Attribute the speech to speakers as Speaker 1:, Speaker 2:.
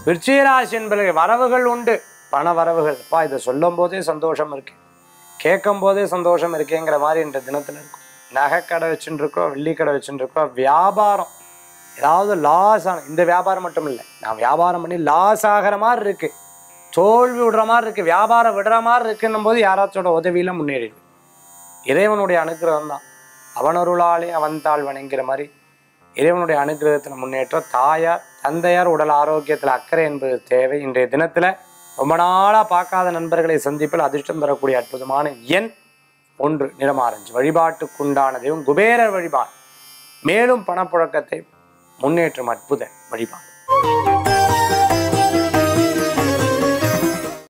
Speaker 1: விருச்சிகராசி என்பவர்கள் வரவுகள் உண்டு பண வரவுகள் அப்பா இதை சொல்லும் போதே சந்தோஷம் இருக்கு கேட்கும் போதே சந்தோஷம் இருக்கேங்கிற மாதிரி இன்ற தினத்துல இருக்கும் நகை கடை வச்சுட்டு இருக்கோம் வெள்ளி கடை வச்சுட்டு இருக்கோம் வியாபாரம் ஏதாவது லாஸ் ஆன இந்த வியாபாரம் மட்டும் இல்லை நான் வியாபாரம் பண்ணி லாஸ் ஆகிற மாதிரி இருக்கு தோல்வி விடுற மாதிரி இருக்கு வியாபாரம் விடுற மாதிரி இருக்குன்னும் போது யாராச்சோட உதவியில முன்னேறிடு இறைவனுடைய அனுகிரகம் தான் அவனருளாலே அவன் தாழ் வணங்கிற மாதிரி இறைவனுடைய அனுகிரகத்தில் முன்னேற்றம் தாயார் தந்தையார் உடல் ஆரோக்கியத்தில் அக்கறை என்பது தேவை இன்றைய தினத்தில் ரொம்ப நாளாக பார்க்காத நண்பர்களை சந்திப்பில் அதிர்ஷ்டம் தரக்கூடிய அற்புதமான எண் ஒன்று நிறமாரஞ்சு வழிபாட்டுக்குண்டான தெய்வம் குபேரர் வழிபாடு மேலும் பணப்புழக்கத்தை முன்னேற்றும் அற்புத வழிபாடு